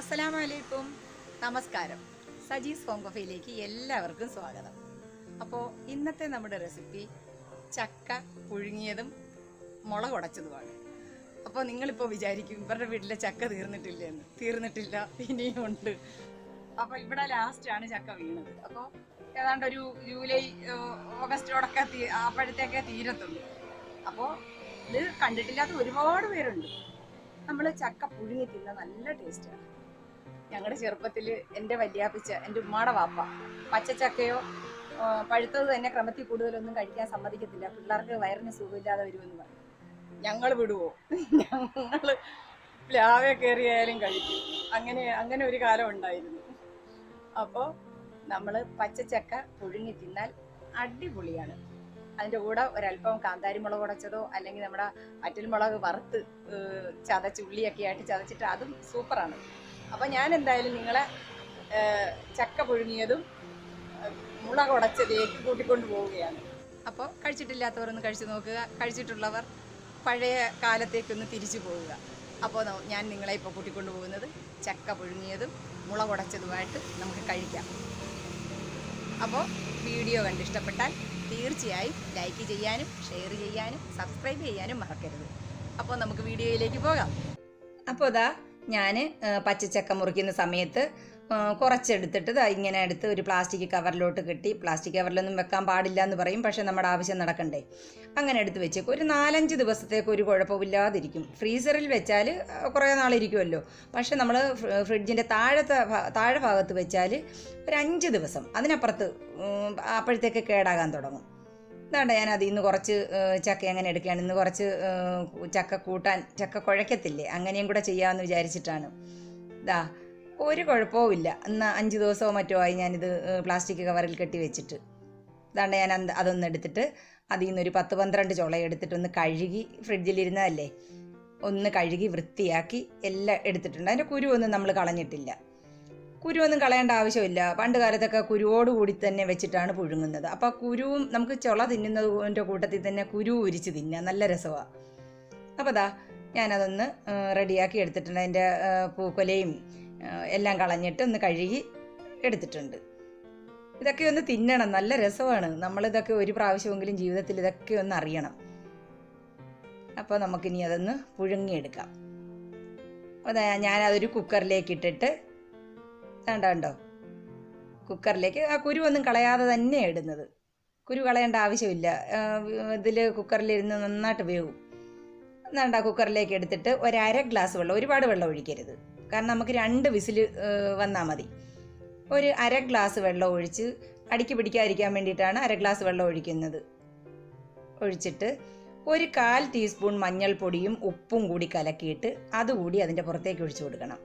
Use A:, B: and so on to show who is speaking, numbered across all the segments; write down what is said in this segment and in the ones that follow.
A: അസ്സലാമലൈക്കും നമസ്കാരം സജീസ് ഹോം കഫയിലേക്ക് എല്ലാവർക്കും സ്വാഗതം അപ്പോൾ ഇന്നത്തെ നമ്മുടെ റെസിപ്പി ചക്ക പുഴുങ്ങിയതും മുളക് ഉടച്ചതുമാണ് അപ്പോൾ നിങ്ങളിപ്പോൾ വിചാരിക്കും ഇവരുടെ വീട്ടിലെ ചക്ക തീർന്നിട്ടില്ല എന്ന് തീർന്നിട്ടില്ല ഇനിയും ഉണ്ട് അപ്പോൾ ഇവിടെ ലാസ്റ്റാണ് ചക്ക വീണത് അപ്പോൾ ഏതാണ്ട് ഒരു ജൂലൈ ഏഹ്, ഓഗസ്റ്റോടൊക്കെ തീ അപ്പോഴത്തേക്കേ തീരത്തുള്ളൂ അപ്പോൾ ഇത് കണ്ടിട്ടില്ലാത്ത ഒരുപാട് പേരുണ്ട് നമ്മൾ ചക്ക പുഴുങ്ങി തിന്ന നല്ല ടേസ്റ്റാണ് ഞങ്ങളുടെ ചെറുപ്പത്തിൽ എൻ്റെ വല്യാപ്പിച്ച എൻ്റെ ഉമ്മാടെ വാപ്പ പച്ചച്ചക്കയോ ആ, പഴുത്തത് തന്നെ ക്രമത്തിൽ കൂടുതലൊന്നും കഴിക്കാൻ സമ്മതിക്കത്തില്ല പിള്ളേർക്ക് വയറിന് സുഖമില്ലാതെ വരുമെന്ന് പറയും ഞങ്ങൾ വിടുവോ ഞങ്ങൾ പ്ലാവെ കയറിയായാലും കഴിക്കും അങ്ങനെ അങ്ങനെ ഒരു കാലം ഉണ്ടായിരുന്നു അപ്പോൾ നമ്മൾ പച്ചച്ചക്ക പുഴുങ്ങി തിന്നാൽ അടിപൊളിയാണ് അതിൻ്റെ കൂടെ ഒരല്പം കാന്താരി മുളക് ഉടച്ചതോ അല്ലെങ്കിൽ നമ്മുടെ വറ്റൽമുളക് വറുത്ത് ഏഹ്, ചതച്ച് ഉള്ളിയൊക്കെ ആയിട്ട് ചതച്ചിട്ട് അതും സൂപ്പറാണ് അപ്പോൾ ഞാൻ എന്തായാലും നിങ്ങളെ ഏഹ്, ചക്ക പുഴുങ്ങിയതും ഏഹ്, മുളക് ഉടച്ചതിലേക്ക് കൂട്ടിക്കൊണ്ട് പോവുകയാണ് അപ്പോൾ കഴിച്ചിട്ടില്ലാത്തവർ ഒന്ന് കഴിച്ചു നോക്കുക കഴിച്ചിട്ടുള്ളവർ പഴയ കാലത്തേക്കൊന്ന് തിരിച്ചു പോവുക അപ്പോൾ ന- ഞാൻ നിങ്ങളെ ഇപ്പോൾ കൂട്ടിക്കൊണ്ട് പോകുന്നത് ചക്ക പുഴുങ്ങിയതും മുളക് ഉടച്ചതുമായിട്ട് നമുക്ക് കഴിക്കാം അപ്പോൾ വീഡിയോ കണ്ട് ഇഷ്ടപ്പെട്ടാൽ തീർച്ചയായും ലൈക്ക് ചെയ്യാനും ഷെയർ ചെയ്യാനും സബ്സ്ക്രൈബ് ചെയ്യാനും മറക്കരുത് അപ്പോൾ നമുക്ക് വീഡിയോയിലേക്ക് പോകാം അപ്പോൾ ഇതാ ഞാൻ പച്ചച്ചക്ക മുറിക്കുന്ന സമയത്ത് ആ, കുറച്ചെടുത്തിട്ട് ദാ ഇങ്ങനെ എടുത്ത് ഒരു പ്ലാസ്റ്റിക് കവറിലോട്ട് കെട്ടി പ്ലാസ്റ്റിക് കവറിലൊന്നും വെക്കാൻ പാടില്ല എന്ന് പറയും പക്ഷേ നമ്മുടെ ആവശ്യം നടക്കണ്ടേ അങ്ങനെ എടുത്ത് വെച്ചേക്കും ഒരു നാലഞ്ച് ദിവസത്തേക്ക് ഒരു കുഴപ്പമില്ലാതിരിക്കും ഫ്രീസറിൽ വെച്ചാൽ കുറേ നാളിരിക്കുമല്ലോ പക്ഷേ നമ്മൾ ഫ്രിഡ്ജിൻ്റെ താഴത്തെ ഭാ- താഴെ ഭാഗത്ത് വെച്ചാൽ ഒരു അഞ്ച് ദിവസം അതിനപ്പുറത്ത് ഉം, അപ്പോഴത്തേക്ക് കേടാകാൻ തുടങ്ങും ഇതാണ്ട് ഞാൻ അതിൽ നിന്ന് കുറച്ച് ഏഹ്, ചക്ക അങ്ങനെ എടുക്കുകയാണ് ഇന്ന് കുറച്ച് ഏഹ്, ചക്ക കൂട്ടാൻ ചക്ക കുഴക്കത്തില്ലേ അങ്ങനെയും കൂടെ ചെയ്യാമെന്ന് വിചാരിച്ചിട്ടാണ് ഇതാ ഒരു കുഴപ്പവും ഇല്ല ഇന്ന് അഞ്ച് ദിവസമോ മറ്റോ ആയി ഞാനിത് ഏഹ്, പ്ലാസ്റ്റിക് കവറിൽ കെട്ടി വെച്ചിട്ട് ഇതാണ്ട് ഞാൻ അത് അതൊന്ന് എടുത്തിട്ട് അതിൽ നിന്ന് ഒരു പത്ത് പന്ത്രണ്ട് ചുള എടുത്തിട്ട് ഒന്ന് കഴുകി ഫ്രിഡ്ജിലിരുന്നതല്ലേ ഒന്ന് കഴുകി വൃത്തിയാക്കി എല്ലാം എടുത്തിട്ടുണ്ട് അതിൻ്റെ കുരുവൊന്നും നമ്മൾ കളഞ്ഞിട്ടില്ല കുരുവൊന്നും കളയേണ്ട ആവശ്യമില്ല പണ്ട് കാലത്തൊക്കെ കുരുവോട് കൂടി തന്നെ വെച്ചിട്ടാണ് പുഴുങ്ങുന്നത് അപ്പോൾ കുരുവും നമുക്ക് ചുള തിന്നുന്നതിൻ്റെ കൂട്ടത്തിൽ തന്നെ കുരു ഉരിച്ച് തിന്നാം നല്ല രസമാണ് അപ്പോൾ അതാ ഞാനതൊന്ന് ആ, റെഡിയാക്കി എടുത്തിട്ടുണ്ട് അതിൻ്റെ ആ, പൂക്കൊലയും ആ, എല്ലാം കളഞ്ഞിട്ട് ഒന്ന് കഴുകി എടുത്തിട്ടുണ്ട് ഇതൊക്കെ ഒന്ന് തിന്നണം നല്ല രസമാണ് നമ്മളിതൊക്കെ ഒരു പ്രാവശ്യമെങ്കിലും ജീവിതത്തിൽ ഇതൊക്കെ ഒന്ന് അറിയണം അപ്പോൾ നമുക്കിനി അതൊന്ന് പുഴുങ്ങിയെടുക്കാം അതാ ഞാനതൊരു കുക്കറിലേക്ക് ഇട്ടിട്ട് വേണ്ട കണ്ടോ കുക്കറിലേക്ക് ആ കുരു ഒന്നും കളയാതെ തന്നെ ഇടുന്നത് കുരു കളയേണ്ട ആവശ്യമില്ല ഇതിൽ കുക്കറിലിരുന്ന് നന്നായിട്ട് വേവും വേണ്ട കുക്കറിലേക്ക് എടുത്തിട്ട് ഒരു അര ഗ്ലാസ് വെള്ളം ഒരുപാട് വെള്ളം ഒഴിക്കരുത് കാരണം നമുക്ക് രണ്ട് വിസിൽ വന്നാൽ മതി ഒരു അര ഗ്ലാസ് വെള്ളം ഒഴിച്ച് അടിക്ക് പിടിക്കാതിരിക്കാൻ വേണ്ടിയിട്ടാണ് അര ഗ്ലാസ് വെള്ളം ഒഴിക്കുന്നത് ഒഴിച്ചിട്ട് ഒരു കാൽ ടീസ്പൂൺ മഞ്ഞൾപ്പൊടിയും ഉപ്പും കൂടി കലക്കിയിട്ട് അതുകൂടി അതിൻ്റെ പുറത്തേക്ക് ഒഴിച്ചു കൊടുക്കണം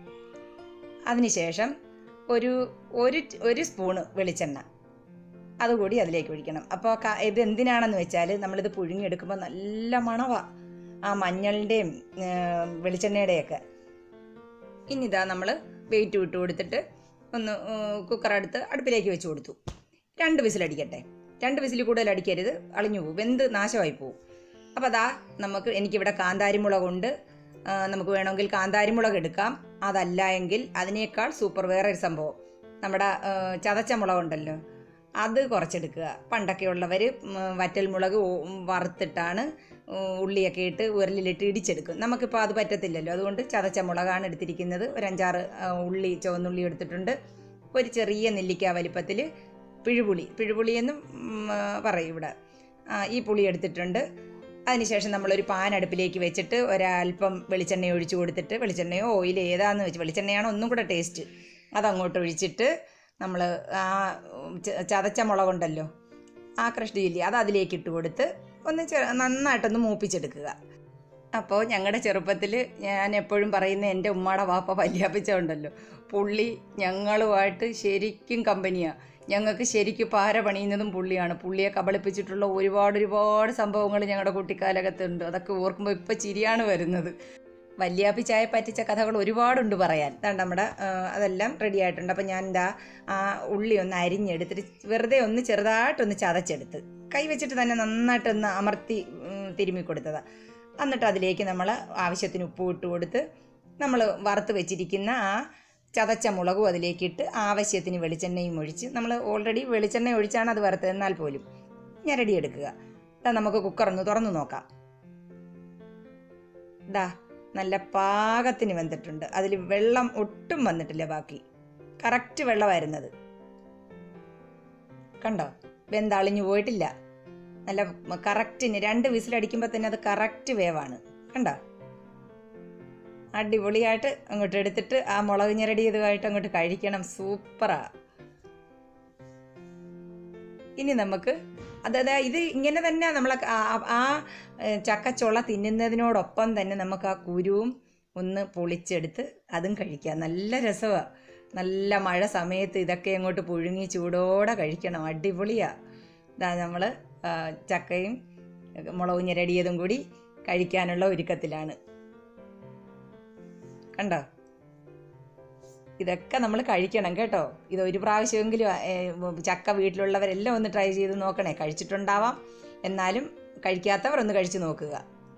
A: അതിനുശേഷം ഒരു ഒരു ഒരു സ്പൂണ് വെളിച്ചെണ്ണ അതുകൂടി അതിലേക്ക് ഒഴിക്കണം അപ്പോൾ ക- ഇത് എന്തിനാണെന്ന് വെച്ചാൽ നമ്മളിത് പുഴുങ്ങിയെടുക്കുമ്പോൾ നല്ല മണവാ ആ മഞ്ഞളിൻ്റെയും വെളിച്ചെണ്ണയുടെയൊക്കെ ഇനി ഇതാ നമ്മൾ വെയിറ്റ് വിട്ട് കൊടുത്തിട്ട് ഒന്ന് കുക്കർ അടുത്ത് അടുപ്പിലേക്ക് വെച്ച് കൊടുത്തു രണ്ട് വിസിലടിക്കട്ടെ രണ്ട് വിസിൽ കൂടുതൽ അടിക്കരുത് അളിഞ്ഞു പോകും വെന്ത് നാശമായി പോകും അപ്പോൾ അതാ നമുക്ക് എനിക്കിവിടെ കാന്താരിമുളകുണ്ട് ആ, നമുക്ക് വേണമെങ്കിൽ കാന്താരിമുളക് എടുക്കാം അതല്ല എങ്കിൽ അതിനേക്കാൾ സൂപ്പർ വേറെ ഒരു സംഭവം നമ്മുടെ ആ, ചതച്ച മുളകുണ്ടല്ലോ അത് കുറച്ചെടുക്കുക പണ്ടൊക്കെ ഉള്ളവർ വറ്റൽമുളക് ഓ- വറുത്തിട്ടാണ് ഉം, ഉള്ളിയൊക്കെ ഇട്ട് ഉരലിലിട്ട് ഇടിച്ചെടുക്കും നമുക്കിപ്പോൾ അത് പറ്റത്തില്ലല്ലോ അതുകൊണ്ട് ചതച്ച മുളകാണ് എടുത്തിരിക്കുന്നത് ഒരു അഞ്ചാറ് ആ, ഉള്ളി ചുവന്നുള്ളി എടുത്തിട്ടുണ്ട് ഒരു ചെറിയ നെല്ലിക്ക വലിപ്പത്തിൽ പിഴുപുളി പിഴുപുളി എന്നും ഉം, ആ, പറയും ഇവിടെ ആ, ഈ പുളി എടുത്തിട്ടുണ്ട് അതിനുശേഷം നമ്മളൊരു പാൻ അടുപ്പിലേക്ക് വെച്ചിട്ട് ഒരല്പം വെളിച്ചെണ്ണ ഒഴിച്ചു കൊടുത്തിട്ട് വെളിച്ചെണ്ണയോ ഓയിൽ ഏതാന്ന് വെച്ച് വെളിച്ചെണ്ണയാണ് ഒന്നും കൂടെ ടേസ്റ്റ് അതങ്ങോട്ട് ഒഴിച്ചിട്ട് നമ്മൾ ആ ച- ചതച്ച മുളകുണ്ടല്ലോ ആ കൃഷ്ണ ഇല്ലേ അത് അതിലേക്ക് ഇട്ട് കൊടുത്ത് ഒന്ന് ചെ നന്നായിട്ടൊന്ന് മൂപ്പിച്ചെടുക്കുക അപ്പോൾ ഞങ്ങളുടെ ചെറുപ്പത്തിൽ ഞാൻ എപ്പോഴും പറയുന്ന എൻ്റെ ഉമ്മാടെ വാപ്പ വല്യാപ്പിച്ച ഉണ്ടല്ലോ പുള്ളി ഞങ്ങളുമായിട്ട് ശരിക്കും കമ്പനിയാണ് ഞങ്ങൾക്ക് ശരിക്കും പാര പണിയുന്നതും പുള്ളിയാണ് പുള്ളിയെ കബളിപ്പിച്ചിട്ടുള്ള ഒരുപാട് ഒരുപാട് സംഭവങ്ങൾ ഞങ്ങളുടെ കുട്ടിക്കാലകത്തുണ്ട് അതൊക്കെ ഓർക്കുമ്പോൾ ഇപ്പോൾ ചിരിയാണ് വരുന്നത് വല്യാപ്പി ചായ പറ്റിച്ച കഥകൾ ഒരുപാടുണ്ട് പറയാൻ ദാണ്ട് നമ്മുടെ ആ, അതെല്ലാം റെഡി ആയിട്ടുണ്ട് അപ്പം ഞാൻ എന്താ ആ ഉള്ളി ഒന്ന് അരിഞ്ഞെടുത്തിട്ട് വെറുതെ ഒന്ന് ചെറുതായിട്ടൊന്ന് ചതച്ചെടുത്ത് കൈ വെച്ചിട്ട് തന്നെ നന്നായിട്ടൊന്ന് അമർത്തി ഉം, തിരുമ്മി കൊടുത്തതാണ് എന്നിട്ട് അതിലേക്ക് നമ്മൾ ആവശ്യത്തിന് ഉപ്പ് ഇട്ട് കൊടുത്ത് നമ്മൾ വറുത്ത് വെച്ചിരിക്കുന്ന ആ ചതച്ച മുളകും അതിലേക്കിട്ട് ആവശ്യത്തിന് വെളിച്ചെണ്ണയും ഒഴിച്ച് നമ്മൾ ഓൾറെഡി വെളിച്ചെണ്ണ ഒഴിച്ചാണ് അത് വറുത്തത് എന്നാൽ പോലും ഞെരടി എടുക്കുക ഇതാ നമുക്ക് കുക്കർ ഒന്ന് തുറന്നു നോക്കാം ഇതാ നല്ല പാകത്തിന് വെന്തിട്ടുണ്ട് അതിൽ വെള്ളം ഒട്ടും വന്നിട്ടില്ല ബാക്കി കറക്റ്റ് വെള്ളമായിരുന്നത് കണ്ടോ വെന്തളിഞ്ഞു പോയിട്ടില്ല നല്ല കറക്റ്റിന് രണ്ട് വിസിലടിക്കുമ്പോൾ തന്നെ അത് കറക്റ്റ് വേവാണ് കണ്ടോ അടിപൊളിയായിട്ട് അങ്ങോട്ട് എടുത്തിട്ട് ആ മുളക് ഞെരടിയതുമായിട്ട് അങ്ങോട്ട് കഴിക്കണം സൂപ്പറാ ഇനി നമുക്ക് അതായത് ഇത് ഇങ്ങനെ തന്നെ നമ്മൾ ആ ചക്കച്ചുള തിന്നുന്നതിനോടൊപ്പം തന്നെ നമുക്ക് ആ കുരുവും ഒന്ന് പൊളിച്ചെടുത്ത് അതും കഴിക്കാം നല്ല രസമാണ് നല്ല മഴ സമയത്ത് ഇതൊക്കെ അങ്ങോട്ട് പുഴുങ്ങി ചൂടോടെ കഴിക്കണം അടിപൊളിയാ ഇതാ നമ്മൾ ചക്കയും മുളക് ഞെരടിയതും കൂടി കഴിക്കാനുള്ള ഒരുക്കത്തിലാണ് കണ്ടോ ഇതൊക്കെ നമ്മൾ കഴിക്കണം കേട്ടോ ഇത് ഒരു പ്രാവശ്യമെങ്കിലും ഏ, ചക്ക വീട്ടിലുള്ളവരെല്ലാം ഒന്ന് ട്രൈ ചെയ്ത് നോക്കണേ കഴിച്ചിട്ടുണ്ടാവാം എന്നാലും കഴിക്കാത്തവർ ഒന്ന് കഴിച്ചു നോക്കുക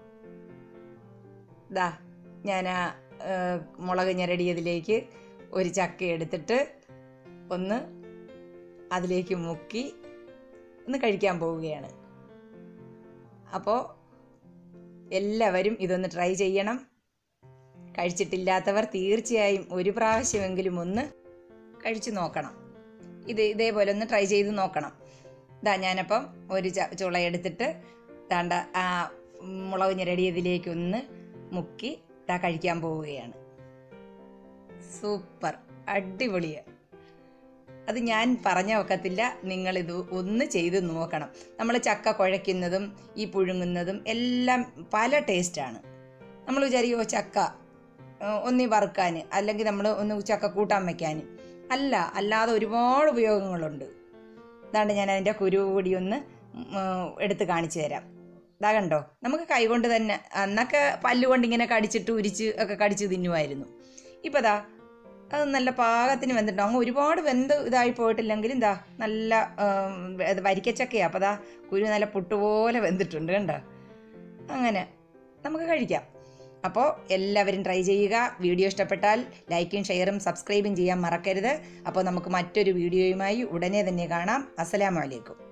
A: ദാ ഞാൻ ആ ഏ, മുളക് ഞെരടിയതിലേക്ക് ഒരു ചക്ക എടുത്തിട്ട് ഒന്ന് അതിലേക്ക് മുക്കി ഒന്ന് കഴിക്കാൻ പോവുകയാണ് അപ്പോൾ എല്ലാവരും ഇതൊന്ന് ട്രൈ ചെയ്യണം കഴിച്ചിട്ടില്ലാത്തവർ തീർച്ചയായും ഒരു പ്രാവശ്യമെങ്കിലും ഒന്ന് കഴിച്ചു നോക്കണം ഇത് ഇതേപോലെ ഒന്ന് ട്രൈ ചെയ്ത് നോക്കണം ഇതാ ഞാനപ്പം ഒരു ച ചുള എടുത്തിട്ട് താണ്ട ആ മുളക് ഞെരടിയതിലേക്കൊന്ന് മുക്കി ഇതാ കഴിക്കാൻ പോവുകയാണ് സൂപ്പർ അടിപൊളിയാണ് അത് ഞാൻ പറഞ്ഞ ഒക്കത്തില്ല നിങ്ങളിത് ഒന്ന് ചെയ്ത് നോക്കണം നമ്മൾ ചക്ക കുഴയ്ക്കുന്നതും ഈ പുഴുങ്ങുന്നതും എല്ലാം പല ടേസ്റ്റാണ് നമ്മൾ വിചാരിക്കുമോ ചക്ക ഏഹ്, ഒന്നി വറുക്കാൻ അല്ലെങ്കിൽ നമ്മൾ ഒന്ന് ചക്ക കൂട്ടാൻ വയ്ക്കാൻ അല്ല അല്ലാതെ ഒരുപാട് ഉപയോഗങ്ങളുണ്ട് അതാണ്ട് ഞാൻ അതിൻ്റെ കുരു കൂടി ഒന്ന് ഉം, എടുത്ത് കാണിച്ചു തരാം ഇതാ കണ്ടോ നമുക്ക് കൈകൊണ്ട് തന്നെ അന്നൊക്കെ പല്ലുകൊണ്ട് ഇങ്ങനെ കടിച്ചിട്ട് ഉരിച്ച് ഒക്കെ കടിച്ച് തിന്നുമായിരുന്നു ഇപ്പോൾ ദാ അത് നല്ല പാകത്തിന് വെന്തിട്ടോ അങ്ങ് ഒരുപാട് വെന്ത് ഇതായി പോയിട്ടില്ലെങ്കിലും ഇതാ നല്ല ഉം, ഇത് വരിക്കച്ചക്കയാണ് അപ്പോൾ ദാ കുരു നല്ല പുട്ടുപോലെ വെന്തിട്ടുണ്ട് കണ്ടോ അങ്ങനെ നമുക്ക് കഴിക്കാം അപ്പോൾ എല്ലാവരും ട്രൈ ചെയ്യുക വീഡിയോ ഇഷ്ടപ്പെട്ടാൽ ലൈക്കും ഷെയറും സബ്സ്ക്രൈബും ചെയ്യാൻ മറക്കരുത് അപ്പോൾ നമുക്ക് മറ്റൊരു വീഡിയോയുമായി ഉടനെ തന്നെ കാണാം അസ്സലാമു അലൈക്കും